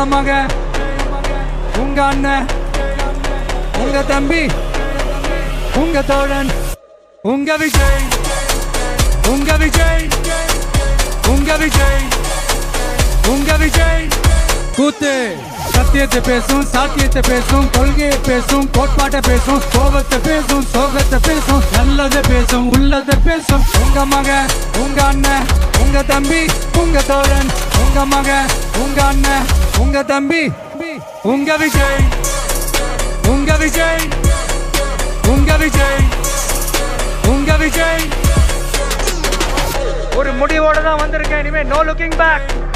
உங்க மக உங்க அண்ணன் உங்க தம்பி உங்க தோழன் உங்க விஜய் உங்க விஜய் உங்க விஜய் உங்க விஜய் கூத்து சத்தியத்தை பேசும் சாத்தியத்தை பேசும் கொள்கையை பேசும் கோட்பாட்டை பேசும் கோபத்தை பேசும் சோகத்தை பேசும் நல்லதை பேசும் உள்ளதை பேசும் உங்க மக உங்க அண்ணன் உங்க தம்பி உங்க தோழன் உங்க மக உங்க அண்ணன் உங்க தம்பி உங்க விஜய் உங்க விஜய் உங்க விஜய் உங்க விஜய் ஒரு முடிவோட தான் வந்திருக்கேன் இனிமே நோ லுக்கிங் பேக்